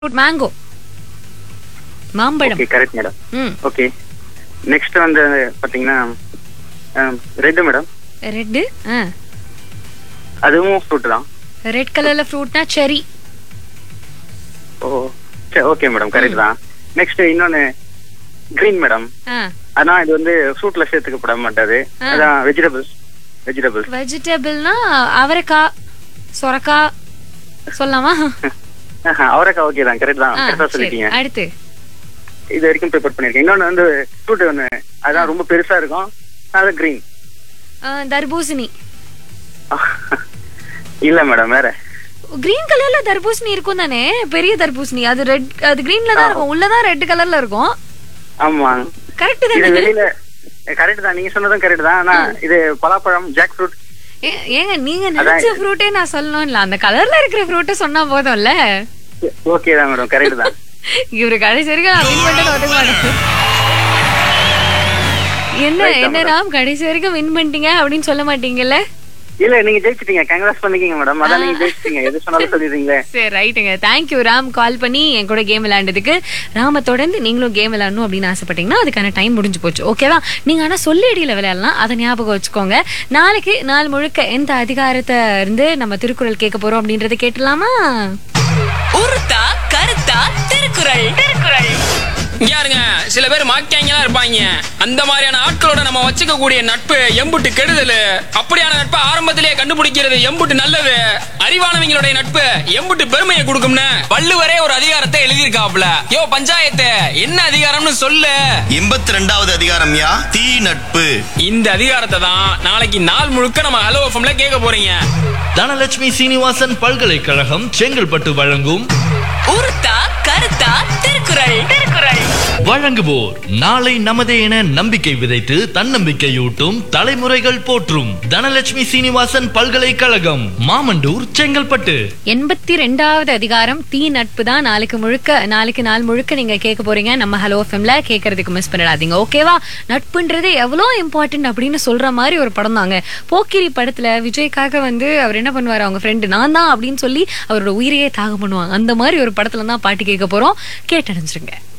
Fruit mango மாம்பழம் okay correct madam ம் okay next வந்து பாத்தீங்கன்னா ரெட் மேடம் ரெட்டு ஆ அதுவும் ஃப்ரூட் தான் ரெட் கலர்ல ஃப்ரூட்னா செரி ஓ சரி ஓகே மேடம் கரெக்ட் தான் நெக்ஸ்ட் இன்னொன்னு கிரீன் மேடம் ஆ ஆனா இது வந்து ஃப்ரூட்ல சேர்த்துக்கப்பட மாட்டாது ஆ. அதான் வெஜிடபிள்ஸ் வெஜிடபிள்ஸ் வெஜிடபிள்னா அவரைக்காய் சொரக்காய் சொல்லலாமா அவரைக்காய் ஓகே தான் கரெக்ட் தான் ஆ, கரெக்டா சரி சொல்லிட்டீங்க அடுத்து இது வரைக்கும் ப்ரிப்பேர் பண்ணிருக்கேன் இன்னொன்னு வந்து ஃப்ரூட் ஒன்று அதான் ரொம்ப பெருசா இருக்கும் அது கிரீன் ஆ, தர்பூசணி இல்ல மேடம் வேற கிரீன் கலர்ல தர்பூசணி இருக்கும் தானே பெரிய தர்பூசணி அது ரெட் அது கிரீன்ல தான் இருக்கும் உள்ளதான் ரெட் கலர்ல இருக்கும் ஆமா கரெக்ட் இது தானே வெளியில கரெக்ட் தான் நீங்க சொன்னதும் கரெக்ட் தான் ஆனா இது பலாப்பழம் ஜாக் ஃப்ரூட் ஏ- ஏங்க நீங்க நினைச்ச ஃப்ரூட்டே நான் சொல்லணும்ல அந்த கலர்ல இருக்கிற ஃப்ரூட்டை சொன்னா போதும்ல ஓகே தான் மேடம் கரெக்ட் தான் இவரு கடைசி வரைக்கும் நான் வின் பண்ணிட்டு ஒத்துக்க மாட்டேன் என்ன Right தான் என்ன ராம் கடைசி வரைக்கும் வின் பண்ணிட்டீங்க அப்படின்னு சொல்ல மாட்டீங்கல்ல இல்ல நீங்க ஜெயிச்சிட்டீங்க கங்க்ராஸ் பண்ணிக்கீங்க மேடம் அதான் நீங்க ஜெயிச்சிட்டீங்க எது சொன்னாலும் சொல்லிடுறீங்களே சரி ரைட்டுங்க தேங்க்யூ ராம் கால் பண்ணி என் கூட கேம் விளையாண்டதுக்கு ராம தொடர்ந்து நீங்களும் கேம் விளையாடணும் அப்படின்னு ஆசைப்பட்டீங்கன்னா அதுக்கான டைம் முடிஞ்சு போச்சு ஓகேவா நீங்க ஆனா சொல்லிடியில விளையாடலாம் அதை ஞாபகம் வச்சுக்கோங்க நாளைக்கு நாள் முழுக்க எந்த அதிகாரத்தை இருந்து நம்ம திருக்குறள் கேட்க போறோம் அப்படின்றத கேட்டலாமா உருத்தா கருத்தா திருக்குறள் திருக்குறள் இங்க பாருங்க சில பேர் மாக்கியாங்களா இருப்பாங்க அந்த மாதிரியான ஆட்களோட நம்ம வச்சுக்க கூடிய நட்பு எம்புட்டு கெடுதல் அப்படியான நட்பை ஆரம்பத்திலேயே கண்டுபிடிக்கிறது எம்புட்டு நல்லது அறிவானவங்களுடைய நட்பு எம்புட்டு பெருமையை கொடுக்கும்னு வள்ளுவரே ஒரு அதிகாரத்தை எழுதியிருக்காப்ல யோ பஞ்சாயத்து என்ன அதிகாரம்னு சொல்லு எண்பத்தி ரெண்டாவது அதிகாரம் யா தீ நட்பு இந்த அதிகாரத்தை தான் நாளைக்கு நாள் முழுக்க நம்ம ஹலோ எஃப்எம்ல கேட்க போறீங்க தனலட்சுமி சீனிவாசன் பல்கலைக்கழகம் செங்கல்பட்டு வழங்கும் உருத்தா கருத்தா திருக்குறள் திருக்குறள் வழங்குவோர் நாளை நமதே என நம்பிக்கை விதைத்து தன்னம்பிக்கையூட்டும் தலைமுறைகள் போற்றும் தனலட்சுமி சீனிவாசன் பல்கலைக்கழகம் மாமண்டூர் செங்கல்பட்டு எண்பத்தி ரெண்டாவது அதிகாரம் தீ நட்பு தான் நாளைக்கு முழுக்க நாளைக்கு நாள் முழுக்க நீங்க கேட்க போறீங்க நம்ம ஹலோ எஃப்எம்ல கேட்கறதுக்கு மிஸ் பண்ணிடாதீங்க ஓகேவா நட்புன்றது எவ்வளோ இம்பார்ட்டன்ட் அப்படின்னு சொல்ற மாதிரி ஒரு படம் தாங்க போக்கிரி படத்துல விஜய்க்காக வந்து அவர் என்ன பண்ணுவாரு அவங்க ஃப்ரெண்டு நான் தான் அப்படின்னு சொல்லி அவரோட உயிரையே தாகம் பண்ணுவாங்க அந்த மாதிரி ஒரு படத்துல தான் பாட்டு கேட்க போறோம் கேட்டடைஞ்சிருங்க